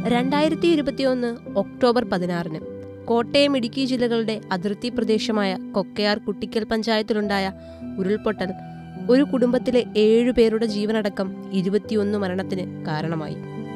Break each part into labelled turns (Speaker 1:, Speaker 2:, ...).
Speaker 1: രണ്ടായിരത്തി ഇരുപത്തിയൊന്ന് ഒക്ടോബർ പതിനാറിന് കോട്ടയം ഇടുക്കി ജില്ലകളുടെ അതിർത്തി പ്രദേശമായ കൊക്കയാർ കുട്ടിക്കൽ പഞ്ചായത്തിലുണ്ടായ ഉരുൾപൊട്ടൽ ഒരു കുടുംബത്തിലെ ഏഴു പേരുടെ ജീവനടക്കം ഇരുപത്തിയൊന്ന് മരണത്തിന് കാരണമായി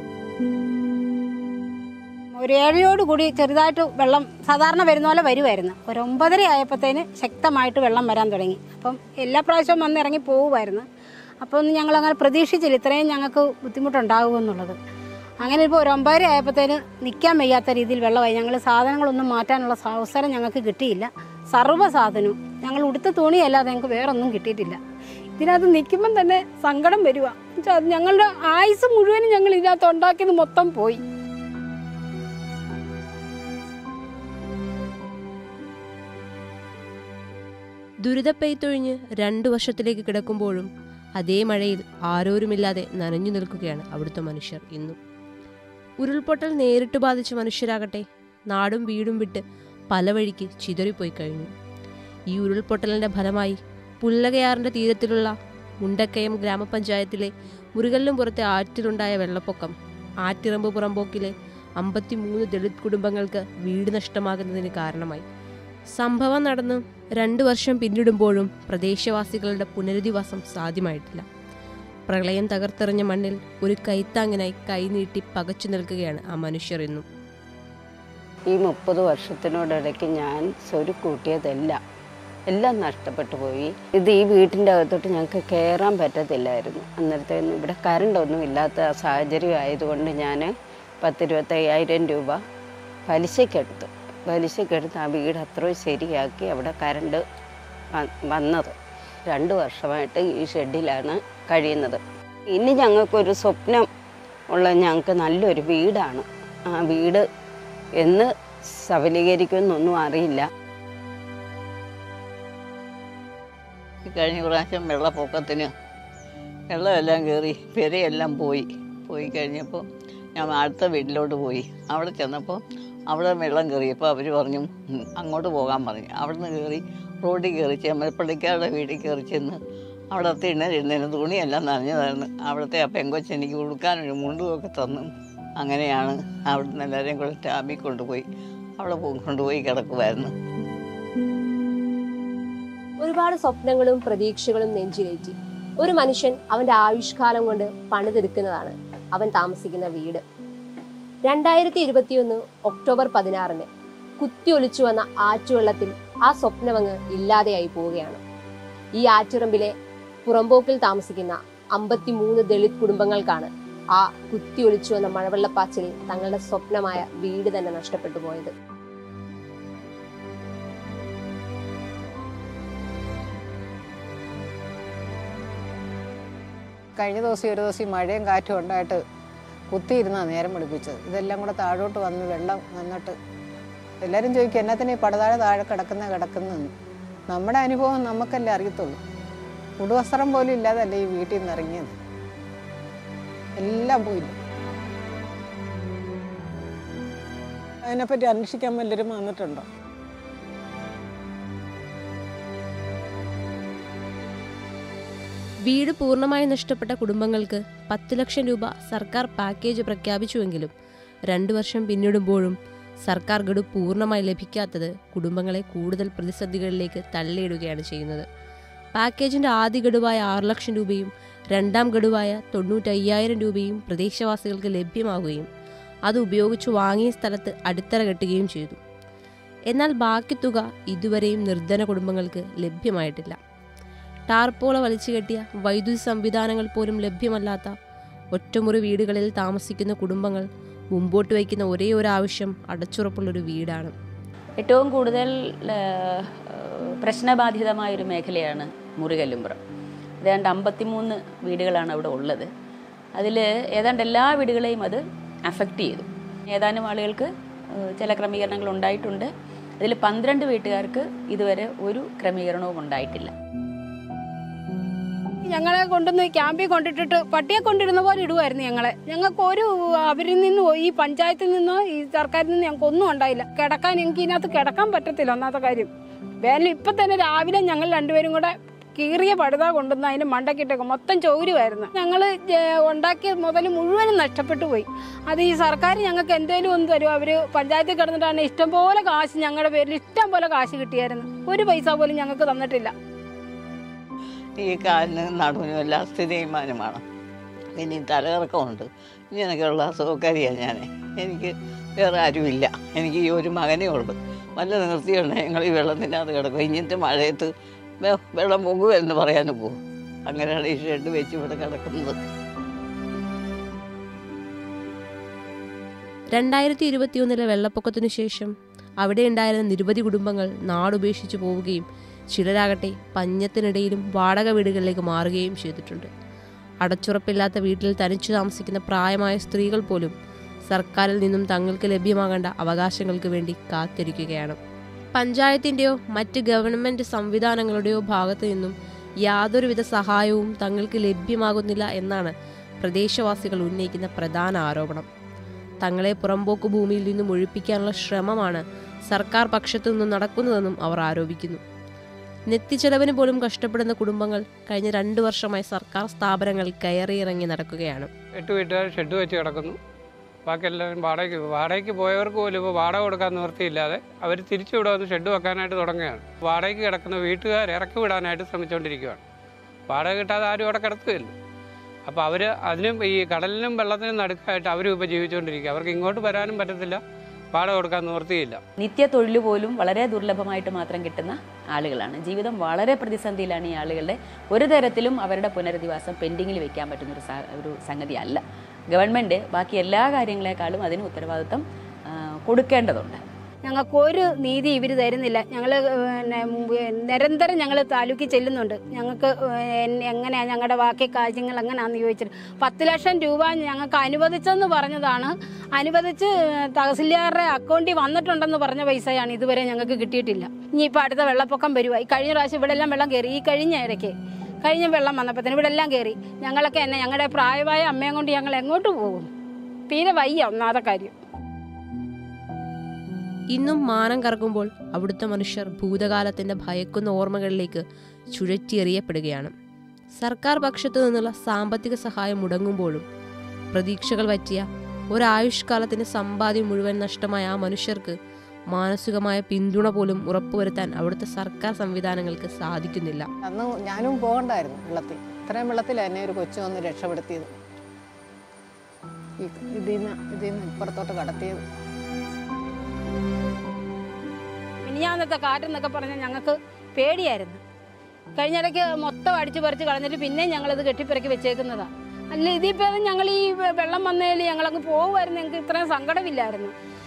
Speaker 2: ഒരു ഏഴയോട് കൂടി ചെറുതായിട്ട് വെള്ളം സാധാരണ വരുന്ന പോലെ വരുമായിരുന്നു ഒരു ഒമ്പതര ആയപ്പോഴത്തേന് ശക്തമായിട്ട് വെള്ളം വരാൻ തുടങ്ങി അപ്പം എല്ലാ പ്രാവശ്യവും വന്ന് ഇറങ്ങി പോകുമായിരുന്നു അപ്പോൾ ഒന്നും ഞങ്ങൾ അങ്ങനെ പ്രതീക്ഷിച്ചില്ല ഇത്രയും ഞങ്ങൾക്ക് ബുദ്ധിമുട്ടുണ്ടാകുമെന്നുള്ളത് അങ്ങനെ ഇപ്പോൾ ഒരു ഒമ്പതര ആയപ്പോഴത്തേന് നിൽക്കാൻ വയ്യാത്ത രീതിയിൽ വെള്ളമായി ഞങ്ങൾ സാധനങ്ങളൊന്നും മാറ്റാനുള്ള സ- അവസരം ഞങ്ങൾക്ക് കിട്ടിയില്ല സർവ്വ സാധനവും ഞങ്ങൾ ഉടുത്ത തുണിയല്ലാതെ ഞങ്ങൾക്ക് വേറൊന്നും കിട്ടിയിട്ടില്ല ഇതിനകത്ത് നിൽക്കുമ്പം തന്നെ സങ്കടം വരുക എന്നുവെച്ചാൽ ഞങ്ങളുടെ ആയുസ് മുഴുവനും ഞങ്ങൾ ഇതിനകത്ത് ഉണ്ടാക്കിയത് മൊത്തം പോയി
Speaker 1: ദുരിതപ്പെയ്ത്തൊഴിഞ്ഞ് രണ്ടു വർഷത്തിലേക്ക് കിടക്കുമ്പോഴും അതേ മഴയിൽ ആരോരുമില്ലാതെ നനഞ്ഞു നിൽക്കുകയാണ് അവിടുത്തെ മനുഷ്യർ ഇന്നും ഉരുൾപൊട്ടൽ നേരിട്ട് ബാധിച്ച മനുഷ്യരാകട്ടെ നാടും വീടും വിട്ട് പല വഴിക്ക് ചിതറിപ്പോയി കഴിഞ്ഞു ഈ ഉരുൾപൊട്ടലിന്റെ ഫലമായി പുല്ലകയാറിന്റെ തീരത്തിലുള്ള മുണ്ടക്കയം ഗ്രാമപഞ്ചായത്തിലെ മുരുകല്ലും പുറത്തെ ആറ്റിലുണ്ടായ വെള്ളപ്പൊക്കം ആറ്റിറമ്പ് പുറമ്പോക്കിലെ അമ്പത്തിമൂന്ന് ദളിത് കുടുംബങ്ങൾക്ക് വീട് നഷ്ടമാകുന്നതിന് കാരണമായി സംഭവം നടന്ന് രണ്ടു വർഷം പിന്നിടുമ്പോഴും പ്രദേശവാസികളുടെ പുനരധിവാസം സാധ്യമായിട്ടില്ല പ്രളയം തകർത്തെറിഞ്ഞ മണ്ണിൽ ഒരു കൈത്താങ്ങിനായി കൈനീട്ടി പകച്ചു നിൽക്കുകയാണ് ആ മനുഷ്യർ ഇന്നും
Speaker 3: ഈ മുപ്പത് വർഷത്തിനോടിടയ്ക്ക് ഞാൻ സ്വരുക്കൂട്ടിയതെല്ലാം എല്ലാം നഷ്ടപ്പെട്ടു പോയി ഇത് ഈ വീട്ടിൻ്റെ അകത്തോട്ട് ഞങ്ങൾക്ക് കയറാൻ പറ്റത്തില്ലായിരുന്നു അന്നേരത്തേന്ന് ഇവിടെ കറണ്ടൊന്നും ഇല്ലാത്ത സാഹചര്യം ആയതുകൊണ്ട് ഞാൻ പത്തിരുപത്തയ്യായിരം രൂപ പലിശക്കെടുത്തു പലിശക്കെടുത്ത് ആ വീട് അത്രയും ശരിയാക്കി അവിടെ കറണ്ട് വ- വന്നത് രണ്ട് വർഷമായിട്ട് ഈ ഷെഡിലാണ് കഴിയുന്നത് ഇനി ഞങ്ങൾക്കൊരു സ്വപ്നം ഉള്ള ഞങ്ങൾക്ക് നല്ലൊരു വീടാണ് ആ വീട് എന്ന് സബലീകരിക്കുമെന്നൊന്നും അറിയില്ല
Speaker 4: ഈ കഴിഞ്ഞ പ്രാവശ്യം വെള്ളപ്പൊക്കത്തിന് വെള്ളമെല്ലാം കയറി പെരയെല്ലാം പോയി പോയി കഴിഞ്ഞപ്പോൾ ഞാൻ അടുത്ത വീട്ടിലോട്ട് പോയി അവിടെ ചെന്നപ്പോൾ അവിടെ വെള്ളം കയറിയപ്പോൾ അവർ പറഞ്ഞു "ഉം, അങ്ങോട്ട് പോകാൻ പറഞ്ഞു അവിടെ നിന്ന് കയറി റോഡിൽ കയറി ചെമ്മൽപ്പള്ളിക്കാരുടെ വീട്ടിൽ കയറി ചെന്ന് അവിടുത്തെ ഇണ്ണതിരുന്നതിന് തുണിയെല്ലാം നനഞ്ഞതായിരുന്നു അവിടുത്തെ ആ പെങ്കൊച്ച് എനിക്ക് ഉടുക്കാനൊരു മുണ്ടുമൊക്കെ തന്നു അങ്ങനെയാണ് അവിടുന്ന് എല്ലാവരെയും കൂടെ ടാബിൽ കൊണ്ടുപോയി അവിടെ പോ- കൊണ്ടുപോയി കിടക്കുമായിരുന്നു
Speaker 1: ഒരുപാട് സ്വപ്നങ്ങളും പ്രതീക്ഷകളും നെഞ്ചിലേറ്റി ഒരു മനുഷ്യൻ അവന്റെ ആയുഷ്കാലം കൊണ്ട് പണിതെടുക്കുന്നതാണ് അവൻ താമസിക്കുന്ന വീട് രണ്ടായിരത്തി ഇരുപത്തിയൊന്ന് ഒക്ടോബർ പതിനാറിന് കുത്തിയൊലിച്ചു വന്ന ആറ്റുവെള്ളത്തിൽ ആ സ്വപ്നമങ്ങ് ഇല്ലാതെയായി പോവുകയാണ് ഈ ആറ്റിറമ്പിലെ പുറമ്പോക്കിൽ താമസിക്കുന്ന അമ്പത്തിമൂന്ന് ദളിത് കുടുംബങ്ങൾക്കാണ് ആ കുത്തിയൊലിച്ചു വന്ന മഴവെള്ളപ്പാച്ചിലിൽ തങ്ങളുടെ സ്വപ്നമായ വീട് തന്നെ നഷ്ടപ്പെട്ടു പോയത്
Speaker 5: കഴിഞ്ഞ ദിവസം ഒരു ദിവസം ഈ മഴയും കാറ്റും ഉണ്ടായിട്ട് കുത്തിയിരുന്നാണ് നേരം വെളുപ്പിച്ചത് ഇതെല്ലാം കൂടെ താഴോട്ട് വന്ന് വെള്ളം വന്നിട്ട് എല്ലാവരും ചോദിക്കും എന്നാത്തിന് ഈ പടതാഴെ താഴെ കിടക്കുന്ന കിടക്കുന്നെന്ന് നമ്മുടെ അനുഭവം നമുക്കല്ലേ അറിയത്തുള്ളൂ ഉടുവസ്ത്രം പോലും ഇല്ലാതല്ലേ ഈ വീട്ടിൽ നിന്ന് ഇറങ്ങിയത് എല്ലാം പോയില്ല അതിനെപ്പറ്റി അന്വേഷിക്കാൻ വല്ലവരും വന്നിട്ടുണ്ടോ
Speaker 1: വീട് പൂർണ്ണമായി നഷ്ടപ്പെട്ട കുടുംബങ്ങൾക്ക് പത്ത് ലക്ഷം രൂപ സർക്കാർ പാക്കേജ് പ്രഖ്യാപിച്ചുവെങ്കിലും രണ്ടു വർഷം പിന്നിടുമ്പോഴും സർക്കാർ ഗഡു പൂർണ്ണമായി ലഭിക്കാത്തത് കുടുംബങ്ങളെ കൂടുതൽ പ്രതിസന്ധികളിലേക്ക് തള്ളിയിടുകയാണ് ചെയ്യുന്നത് പാക്കേജിന്റെ ആദ്യ ഗഡുവായ ആറ് ലക്ഷം രൂപയും രണ്ടാം ഗഡുവായ തൊണ്ണൂറ്റയ്യായിരം രൂപയും പ്രദേശവാസികൾക്ക് ലഭ്യമാവുകയും അത് ഉപയോഗിച്ച് വാങ്ങിയ സ്ഥലത്ത് അടിത്തറ കെട്ടുകയും ചെയ്തു എന്നാൽ ബാക്കി തുക ഇതുവരെയും നിർധന കുടുംബങ്ങൾക്ക് ലഭ്യമായിട്ടില്ല ടാർപോള വലിച്ചു കെട്ടിയ വൈദ്യുതി സംവിധാനങ്ങൾ പോലും ലഭ്യമല്ലാത്ത ഒറ്റമുറി വീടുകളിൽ താമസിക്കുന്ന കുടുംബങ്ങൾ മുമ്പോട്ട് വയ്ക്കുന്ന ഒരേ ഒരു ആവശ്യം അടച്ചുറപ്പുള്ളൊരു വീടാണ്
Speaker 6: ഏറ്റവും കൂടുതൽ ആ, പ്രശ്നബാധിതമായൊരു മേഖലയാണ് മുറികല്ലുംപുറം ഏതാണ്ട് അമ്പത്തിമൂന്ന് വീടുകളാണ് അവിടെ ഉള്ളത് അതിൽ ഏതാണ്ട് എല്ലാ വീടുകളെയും അത് അഫക്റ്റ് ചെയ്തു ഏതാനും ആളുകൾക്ക് ആ, ചില ക്രമീകരണങ്ങൾ ഉണ്ടായിട്ടുണ്ട് അതിൽ പന്ത്രണ്ട് വീട്ടുകാർക്ക് ഇതുവരെ ഒരു ക്രമീകരണവും ഉണ്ടായിട്ടില്ല
Speaker 2: ഞങ്ങളെ കൊണ്ടുവന്ന് ക്യാമ്പിൽ കൊണ്ടിട്ടിട്ട് പട്ടിയെ കൊണ്ടിരുന്ന പോലെ ഇടുമായിരുന്നു ഞങ്ങളെ ഞങ്ങൾക്ക് ഒരു അവരിൽ നിന്നോ ഈ പഞ്ചായത്തിൽ നിന്നോ ഈ സർക്കാരിൽ നിന്നോ ഞങ്ങൾക്ക് ഒന്നും ഉണ്ടായില്ല കിടക്കാൻ ഞങ്ങൾക്ക് ഇതിനകത്ത് കിടക്കാൻ പറ്റത്തില്ല ഒന്നാമത്തെ കാര്യം വേനൽ ഇപ്പൊ തന്നെ രാവിലെ ഞങ്ങൾ രണ്ടുപേരും കൂടെ കീറിയ പടുത കൊണ്ടുവന്ന് അതിന് മണ്ടക്കിട്ടേക്കും മൊത്തം ചൗരുമായിരുന്നു ഞങ്ങൾ ഉണ്ടാക്കിയ മുതൽ മുഴുവനും നഷ്ടപ്പെട്ടു പോയി അത് ഈ സർക്കാർ ഞങ്ങൾക്ക് എന്തേലും ഒന്ന് തരും അവർ പഞ്ചായത്തിൽ കിടന്നിട്ടാണ് ഇഷ്ടംപോലെ കാശ് ഞങ്ങളുടെ പേരിൽ ഇഷ്ടം പോലെ കാശ് കിട്ടിയായിരുന്നു ഒരു പൈസ പോലും ഞങ്ങൾക്ക് തന്നിട്ടില്ല
Speaker 4: ഈ കാലിന് നടുവിനും എല്ലാം സ്ഥിതിമാനമാണ് ഇനി തലകറക്കമുണ്ട് ഇങ്ങനെയൊക്കെയുള്ള അസുഖക്കാരിയാണ് ഞാൻ എനിക്ക് വേറെ ആരുമില്ല എനിക്ക് ഈ ഒരു മകനേ ഉള്ളൂ വല്ല നിവൃത്തിയുണ്ട് ഞങ്ങൾ ഈ വെള്ളത്തിനകത്ത് കിടക്കും ഇങ്ങനത്തെ മഴയത്ത് വെ- വെള്ളം പൊങ്ങുമെന്ന് പറയാനും പോകും അങ്ങനെയാണ് ഈ ഷെഡ് വെച്ച് ഇവിടെ കിടക്കുന്നത്
Speaker 1: രണ്ടായിരത്തി ഇരുപത്തിയൊന്നിലെ വെള്ളപ്പൊക്കത്തിനു ശേഷം അവിടെ ഉണ്ടായിരുന്ന നിരവധി കുടുംബങ്ങൾ നാടുപേക്ഷിച്ചു പോവുകയും ചിലരാകട്ടെ പഞ്ഞത്തിനിടയിലും വാടക വീടുകളിലേക്ക് മാറുകയും ചെയ്തിട്ടുണ്ട് അടച്ചുറപ്പില്ലാത്ത വീട്ടിൽ തനിച്ചു താമസിക്കുന്ന പ്രായമായ സ്ത്രീകൾ പോലും സർക്കാരിൽ നിന്നും തങ്ങൾക്ക് ലഭ്യമാകേണ്ട അവകാശങ്ങൾക്ക് വേണ്ടി കാത്തിരിക്കുകയാണ് പഞ്ചായത്തിൻ്റെയോ മറ്റ് ഗവൺമെൻറ് സംവിധാനങ്ങളുടെയോ ഭാഗത്തു നിന്നും യാതൊരുവിധ സഹായവും തങ്ങൾക്ക് ലഭ്യമാകുന്നില്ല എന്നാണ് പ്രദേശവാസികൾ ഉന്നയിക്കുന്ന പ്രധാന ആരോപണം തങ്ങളെ പുറമ്പോക്ക് ഭൂമിയിൽ നിന്നും ഒഴിപ്പിക്കാനുള്ള ശ്രമമാണ് സർക്കാർ പക്ഷത്തു നിന്നും നടക്കുന്നതെന്നും അവർ ആരോപിക്കുന്നു നെത്തിച്ചെലവിന് പോലും കഷ്ടപ്പെടുന്ന കുടുംബങ്ങൾ കഴിഞ്ഞ രണ്ടു വർഷമായി സർക്കാർ സ്ഥാപനങ്ങളിൽ കയറിയിറങ്ങി നടക്കുകയാണ്
Speaker 7: എട്ട് വീട്ടുകാർ ഷെഡ് വെച്ച് കിടക്കുന്നു ബാക്കി എല്ലാവരും വാടകയ്ക്ക് വാടകയ്ക്ക് പോയവർക്ക് പോലും ഇപ്പോൾ വാടക കൊടുക്കാൻ നിവൃത്തിയില്ലാതെ അവർ തിരിച്ചു ഇവിടെ വന്ന് ഷെഡ് വെക്കാനായിട്ട് തുടങ്ങുകയാണ് വാടകയ്ക്ക് കിടക്കുന്ന വീട്ടുകാർ ഇറക്കി വിടാനായിട്ട് ശ്രമിച്ചുകൊണ്ടിരിക്കുകയാണ് വാടക കിട്ടാതെ ആരും അവിടെ കിടക്കുകയില്ല അപ്പോൾ അവർ അതിനും ഈ കടലിനും വെള്ളത്തിനും നടുക്കായിട്ട് അവരും ഇപ്പോൾ ജീവിച്ചുകൊണ്ടിരിക്കുക അവർക്ക് ഇങ്ങോട്ട് വരാനും പറ്റത്തില്ല വാടക കൊടുക്കാൻ നിവൃത്തിയില്ല
Speaker 6: നിത്യ തൊഴിൽ പോലും വളരെ ദുർലഭമായിട്ട് മാത്രം കിട്ടുന്ന ആളുകളാണ് ജീവിതം വളരെ പ്രതിസന്ധിയിലാണ് ഈ ആളുകളുടെ ഒരു തരത്തിലും അവരുടെ പുനരധിവാസം പെൻഡിങ്ങിൽ വെക്കാൻ പറ്റുന്ന ഒരു സ- ഒരു സംഗതി അല്ല ഗവൺമെൻറ് ബാക്കി എല്ലാ കാര്യങ്ങളെക്കാളും അതിന് ഉത്തരവാദിത്വം ആ, കൊടുക്കേണ്ടതുണ്ട്
Speaker 2: ഞങ്ങൾക്ക് ഒരു നീതി ഇവർ തരുന്നില്ല ഞങ്ങൾ പിന്നെ മുമ്പ് നിരന്തരം ഞങ്ങൾ താലൂക്കിൽ ചെല്ലുന്നുണ്ട് ഞങ്ങൾക്ക് എങ്ങനെയാണ് ഞങ്ങളുടെ ബാക്കി കാര്യങ്ങൾ എങ്ങനെയാണെന്ന് ചോദിച്ചിട്ട് പത്ത് ലക്ഷം രൂപ ഞങ്ങൾക്ക് അനുവദിച്ചെന്ന് പറഞ്ഞതാണ് അനുവദിച്ച് തഹസിൽദാരുടെ അക്കൗണ്ടിൽ വന്നിട്ടുണ്ടെന്ന് പറഞ്ഞ പൈസയാണ് ഇതുവരെ ഞങ്ങൾക്ക് കിട്ടിയിട്ടില്ല ഇനിയിപ്പോൾ അടുത്ത വെള്ളപ്പൊക്കം വരുവാ ഈ കഴിഞ്ഞ പ്രാവശ്യം ഇവിടെ എല്ലാം വെള്ളം കയറി ഈ കഴിഞ്ഞ ഇടയ്ക്ക് കഴിഞ്ഞ വെള്ളം വന്നപ്പോഴത്തേന് ഇവിടെ എല്ലാം കയറി ഞങ്ങളൊക്കെ എന്നെ ഞങ്ങളുടെ പ്രായമായ അമ്മയും കൊണ്ട് ഞങ്ങൾ എങ്ങോട്ട് പോകും തീരെ വയ്യ ഒന്നാമത്തെ കാര്യം
Speaker 1: ഇന്നും മാനം കറക്കുമ്പോൾ അവിടുത്തെ മനുഷ്യർ ഭൂതകാലത്തിന്റെ ഭയക്കുന്ന ഓർമ്മകളിലേക്ക് ചുഴറ്റിയെറിയപ്പെടുകയാണ് സർക്കാർ പക്ഷത്തു നിന്നുള്ള സാമ്പത്തിക സഹായം മുടങ്ങുമ്പോഴും പ്രതീക്ഷകൾ പറ്റിയ ഒരായുഷ്കാലത്തിന്റെ സമ്പാദ്യം മുഴുവൻ നഷ്ടമായ ആ മനുഷ്യർക്ക് മാനസികമായ പിന്തുണ പോലും ഉറപ്പുവരുത്താൻ അവിടുത്തെ സർക്കാർ സംവിധാനങ്ങൾക്ക് സാധിക്കുന്നില്ല
Speaker 5: അന്ന് ഞാനും പോകണ്ടായിരുന്നു വെള്ളത്തിൽ ഇത്രയും വെള്ളത്തിൽ എന്നെ ഒരു കൊച്ചു വന്ന് രക്ഷപ്പെടുത്തിയത് ഈ ഇതിൽ നിന്ന് ഇതിൽ നിന്ന് ഇപ്പുറത്തോട്ട് കടത്തിയത്
Speaker 2: മിനിഞ്ഞാന്നത്തെ കാറ്റെന്നൊക്കെ പറഞ്ഞാൽ ഞങ്ങൾക്ക് പേടിയായിരുന്നു കഴിഞ്ഞിടയ്ക്ക് മൊത്തം അടിച്ചു പറിച്ച് കളഞ്ഞിട്ട് പിന്നെയും ഞങ്ങളത് കെട്ടിപ്പിറക്കി വെച്ചേക്കുന്നതാ അല്ല ഇതിപ്പോൾ ഞങ്ങൾ ഈ വെ- വെള്ളം വന്നതിൽ ഞങ്ങളങ്ങ് പോകുമായിരുന്നു ഞങ്ങൾക്ക് ഇത്രയും സങ്കടമില്ലായിരുന്നു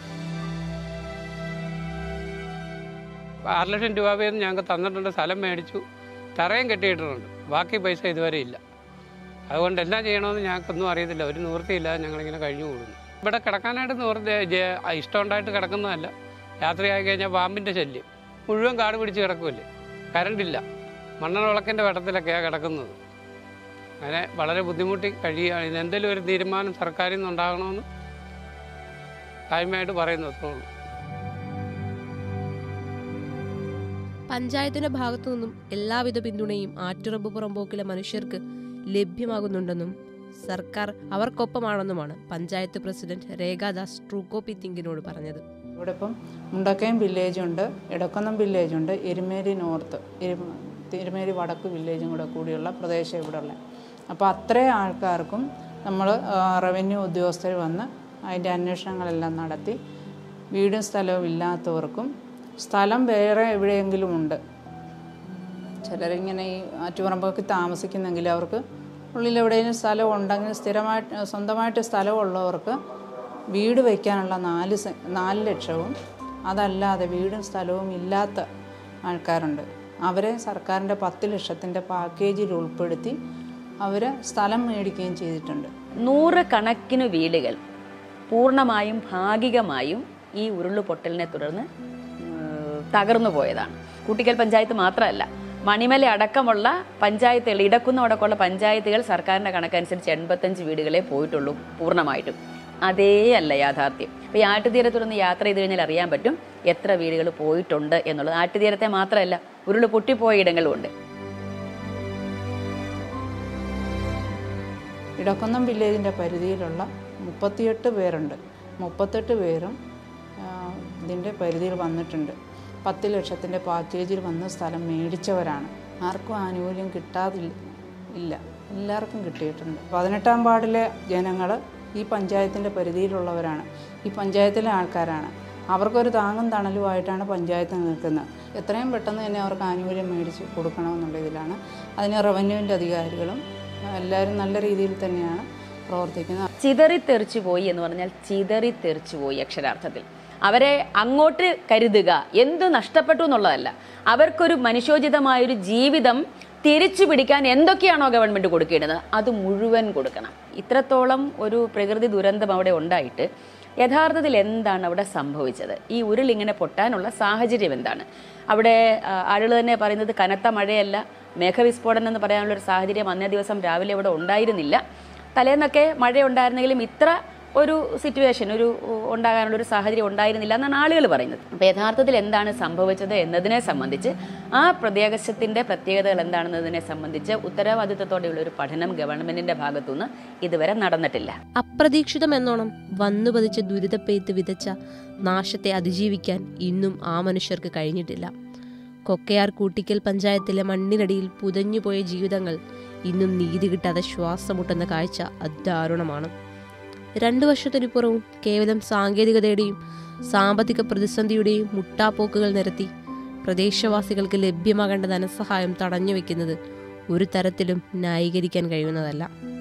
Speaker 7: ആറ് ലക്ഷം രൂപ വീതം ഞങ്ങൾക്ക് തന്നിട്ടുണ്ട് സ്ഥലം മേടിച്ചു തറയും കെട്ടിയിട്ടുണ്ട് ബാക്കി പൈസ ഇതുവരെ ഇല്ല അതുകൊണ്ട് എന്നാ ചെയ്യണമെന്ന് ഞങ്ങൾക്കൊന്നും അറിയത്തില്ല ഒരു നിവൃത്തിയില്ലാതെ ഞങ്ങളിങ്ങനെ കഴിഞ്ഞു കൂടുന്നു ഇവിടെ കിടക്കാനായിട്ട് നിവൃത്തി ജെ- ഇഷ്ടമുണ്ടായിട്ട് കിടക്കുന്നതല്ല രാത്രിയായി കഴിഞ്ഞാൽ പാമ്പിൻ്റെ ശല്യം മുഴുവൻ കാട് പിടിച്ച് കിടക്കുമല്ലേ കറണ്ടില്ല മണ്ണെണ്ണ വിളക്കിൻ്റെ വെട്ടത്തിലൊക്കെയാണ് കിടക്കുന്നത് അങ്ങനെ വളരെ ബുദ്ധിമുട്ടി കഴിയുകയാണ് ഇതിനെന്തെങ്കിലും ഒരു തീരുമാനം സർക്കാരിൽ നിന്നുണ്ടാകണമെന്ന് താഴ്മയായിട്ട് പറയുന്നു അത്രേ ഉള്ളൂ
Speaker 1: പഞ്ചായത്തിന്റെ ഭാഗത്തു നിന്നും എല്ലാവിധ പിന്തുണയും ആറ്റുറമ്പ് പുറമ്പോക്കിലെ മനുഷ്യർക്ക് ലഭ്യമാകുന്നുണ്ടെന്നും സർക്കാർ അവർക്കൊപ്പമാണെന്നുമാണ് പഞ്ചായത്ത് പ്രസിഡന്റ് രേഖാദാസ് ട്രൂക്കോപ്പി തിങ്കിനോട് പറഞ്ഞത്
Speaker 8: ഇവിടെ ഇപ്പം മുണ്ടക്കയം വില്ലേജുണ്ട് ഇടക്കുന്നം വില്ലേജുണ്ട് എരുമേലി നോർത്ത് എരു- എരുമേലി വടക്ക് വില്ലേജും കൂടെ കൂടിയുള്ള പ്രദേശം ഇവിടെ ഉള്ളത് അപ്പോൾ അത്രയും ആൾക്കാർക്കും നമ്മൾ റവന്യൂ ഉദ്യോഗസ്ഥർ വന്ന് അതിൻ്റെ അന്വേഷണങ്ങളെല്ലാം നടത്തി വീടും സ്ഥലവും ഇല്ലാത്തവർക്കും സ്ഥലം വേറെ എവിടെയെങ്കിലും ഉണ്ട് ചിലരിങ്ങനെ ഈ ആറ്റുപറമ്പൊക്കെ താമസിക്കുന്നെങ്കിൽ അവർക്ക് ഉള്ളിൽ എവിടെയെങ്കിലും സ്ഥലം ഉണ്ടെങ്കിൽ സ്ഥിരമായിട്ട് സ്വന്തമായിട്ട് സ്ഥലമുള്ളവർക്ക് വീട് വയ്ക്കാനുള്ള നാല് സെ- നാല് ലക്ഷവും അതല്ലാതെ വീടും സ്ഥലവും ഇല്ലാത്ത ആൾക്കാരുണ്ട് അവരെ സർക്കാരിൻ്റെ പത്ത് ലക്ഷത്തിൻ്റെ പാക്കേജിൽ ഉൾപ്പെടുത്തി അവർ സ്ഥലം മേടിക്കുകയും ചെയ്തിട്ടുണ്ട്
Speaker 6: നൂറ് കണക്കിന് വീടുകൾ പൂർണ്ണമായും ഭാഗികമായും ഈ ഉരുളുപൊട്ടലിനെ തുടർന്ന് ഏഹ്, തകർന്നു പോയതാണ് കുട്ടിക്കൽ പഞ്ചായത്ത് മാത്രമല്ല മണിമല അടക്കമുള്ള പഞ്ചായത്തുകൾ ഇടക്കുന്ന അടക്കമുള്ള പഞ്ചായത്തുകൾ സർക്കാരിൻ്റെ കണക്കനുസരിച്ച് എൺപത്തഞ്ച് വീടുകളെ പോയിട്ടുള്ളൂ പൂർണ്ണമായിട്ടും അതേ അല്ല യാഥാർത്ഥ്യം ഇപ്പോൾ ഈ ആട്ടുതീരത്തുനിന്ന് യാത്ര ചെയ്ത് കഴിഞ്ഞാൽ അറിയാൻ പറ്റും എത്ര വീടുകൾ പോയിട്ടുണ്ട് എന്നുള്ളത് ആട്ടുതീരത്തെ മാത്രമല്ല ഉരുള് പൊട്ടിപ്പോയ ഇടങ്ങളുമുണ്ട്
Speaker 8: ഇടക്കുന്നം വില്ലേജിൻ്റെ പരിധിയിലുള്ള മുപ്പത്തിയെട്ട് പേരുണ്ട് മുപ്പത്തെട്ട് പേരും ആ, ഇതിൻ്റെ പരിധിയിൽ വന്നിട്ടുണ്ട് പത്ത് ലക്ഷത്തിൻ്റെ പാക്കേജിൽ വന്ന് സ്ഥലം മേടിച്ചവരാണ് ആർക്കും ആനുകൂല്യം കിട്ടാതില്ല ഇല്ല എല്ലാവർക്കും കിട്ടിയിട്ടുണ്ട് പതിനെട്ടാം വാർഡിലെ ജനങ്ങൾ ഈ പഞ്ചായത്തിൻ്റെ പരിധിയിലുള്ളവരാണ് ഈ പഞ്ചായത്തിലെ ആൾക്കാരാണ് അവർക്കൊരു താങ്ങും തണലുമായിട്ടാണ് പഞ്ചായത്ത് നിൽക്കുന്നത് എത്രയും പെട്ടെന്ന് തന്നെ അവർക്ക് ആനുകൂല്യം മേടിച്ച് കൊടുക്കണമെന്നുള്ള ഇതിലാണ് അതിന് റവന്യൂവിൻ്റെ അധികാരികളും എല്ലാവരും നല്ല രീതിയിൽ തന്നെയാണ് പ്രവർത്തിക്കുന്നത്
Speaker 6: ചിതറിത്തെറിച്ചു പോയി എന്ന് പറഞ്ഞാൽ ചിതറിത്തെറിച്ചു പോയി അക്ഷരാർത്ഥത്തിൽ അവരെ അങ്ങോട്ട് കരുതുക എന്തു നഷ്ടപ്പെട്ടു എന്നുള്ളതല്ല അവർക്കൊരു മനുഷ്യോചിതമായൊരു ജീവിതം തിരിച്ചു പിടിക്കാൻ എന്തൊക്കെയാണോ ഗവൺമെന്റ് കൊടുക്കേണ്ടത് അത് മുഴുവൻ കൊടുക്കണം ഇത്രത്തോളം ഒരു പ്രകൃതി ദുരന്തം അവിടെ ഉണ്ടായിട്ട് യഥാർത്ഥത്തിൽ എന്താണ് അവിടെ സംഭവിച്ചത് ഈ ഉരുൾ ഇങ്ങനെ പൊട്ടാനുള്ള സാഹചര്യം എന്താണ് അവിടെ ആളുകൾ തന്നെ പറയുന്നത് കനത്ത മഴയല്ല മേഘവിസ്ഫോടനം എന്ന് പറയാനുള്ള ഒരു സാഹചര്യം അന്നേ ദിവസം രാവിലെ ഇവിടെ ഉണ്ടായിരുന്നില്ല തലേന്നൊക്കെ മഴ ഉണ്ടായിരുന്നെങ്കിലും ഇത്ര ഒരു സിറ്റുവേഷൻ ഒരു ഉ- ഉണ്ടാകാനുള്ള ഒരു സാഹചര്യം ഉണ്ടായിരുന്നില്ല എന്നാണ് ആളുകൾ പറയുന്നത് അപ്പോൾ യഥാർത്ഥത്തിൽ എന്താണ് സംഭവിച്ചത് എന്നതിനെ സംബന്ധിച്ച് ആ പ്രദേശത്തിൻ്റെ പ്രത്യേകതകൾ എന്താണെന്നതിനെ സംബന്ധിച്ച് ഉത്തരവാദിത്തത്തോടെയുള്ള ഒരു പഠനം ഗവൺമെന്റിന്റെ ഭാഗത്തുനിന്ന് ഇതുവരെ നടന്നിട്ടില്ല
Speaker 1: അപ്രതീക്ഷിതമെന്നോണം വന്നു പതിച്ച ദുരിതപ്പെയ്ത്ത് വിതച്ച നാശത്തെ അതിജീവിക്കാൻ ഇന്നും ആ മനുഷ്യർക്ക് കഴിഞ്ഞിട്ടില്ല കൊക്കയാർ കൂട്ടിക്കൽ പഞ്ചായത്തിലെ മണ്ണിനടിയിൽ പുതഞ്ഞുപോയ ജീവിതങ്ങൾ ഇന്നും നീതി കിട്ടാതെ ശ്വാസമുട്ടുന്ന കാഴ്ച അദാരുണമാണ് രണ്ടു വർഷത്തിനിപ്പുറവും കേവലം സാങ്കേതികതയുടെയും സാമ്പത്തിക പ്രതിസന്ധിയുടെയും മുട്ടാപ്പോക്കുകൾ നിരത്തി പ്രദേശവാസികൾക്ക് ലഭ്യമാകേണ്ട ധനസഹായം തടഞ്ഞു വെക്കുന്നത് ഒരു തരത്തിലും ന്യായീകരിക്കാൻ കഴിയുന്നതല്ല